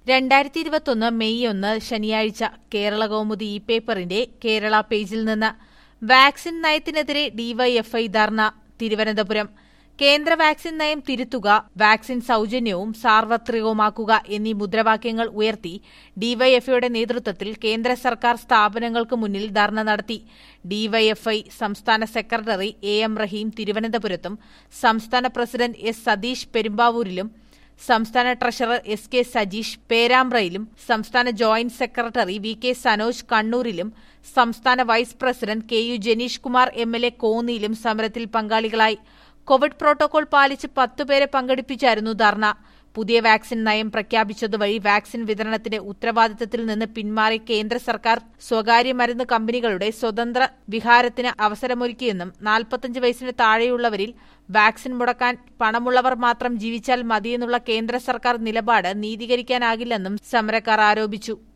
രണ്ടായിരത്തി ഇരുപത്തൊന്ന് മെയ് ഒന്ന് ശനിയാഴ്ച കേരള കൗമുദി ഇ പേപ്പറിന്റെ കേരള പേജിൽ നിന്ന് വാക്സിൻ നയത്തിനെതിരെ ഡിവൈഎഫ്ഐ ധർണ തിരുവനന്തപുരം കേന്ദ്ര വാക്സിൻ നയം തിരുത്തുക വാക്സിൻ സൌജന്യവും സാർവത്രികവുമാക്കുക എന്നീ മുദ്രാവാക്യങ്ങൾ ഉയർത്തി ഡിവൈഎഫ്ഐയുടെ നേതൃത്വത്തിൽ കേന്ദ്ര സർക്കാർ സ്ഥാപനങ്ങൾക്ക് മുന്നിൽ ധർണ നടത്തി ഡിവൈഎഫ്ഐ സംസ്ഥാന സെക്രട്ടറി എ എം റഹീം തിരുവനന്തപുരത്തും സംസ്ഥാന പ്രസിഡന്റ് എസ് സതീഷ് പെരുമ്പാവൂരിലും സംസ്ഥാന ട്രഷറർ എസ് കെ സജീഷ് പേരാമ്പ്രയിലും സംസ്ഥാന joint secretary V K Sanoj കണ്ണൂരിലും സംസ്ഥാന vice president K U Janeesh Kumar M L A കോന്നിയിലും സമരത്തിൽ പങ്കാളികളായി കോവിഡ് പ്രോട്ടോകോൾ പാലിച്ച് പത്തുപേരെ പങ്കെടുപ്പിച്ചായിരുന്നു ധർണ പുതിയ വാക്സിൻ നയം പ്രഖ്യാപിച്ചതുവഴി വാക്സിൻ വിതരണത്തിന്റെ ഉത്തരവാദിത്തത്തിൽ നിന്ന് പിന്മാറി കേന്ദ്ര സർക്കാർ സ്വകാര്യ മരുന്ന് കമ്പനികളുടെ സ്വതന്ത്ര വിഹാരത്തിന് അവസരമൊരുക്കിയെന്നും നാൽപ്പത്തഞ്ച് വയസ്സിന് താഴെയുള്ളവരിൽ വാക്സിൻ മുടക്കാൻ പണമുള്ളവർ മാത്രം ജീവിച്ചാൽ മതിയെന്നുള്ള കേന്ദ്ര സർക്കാർ നിലപാട് നീതീകരിക്കാനാകില്ലെന്നും സമരക്കാർ ആരോപിച്ചു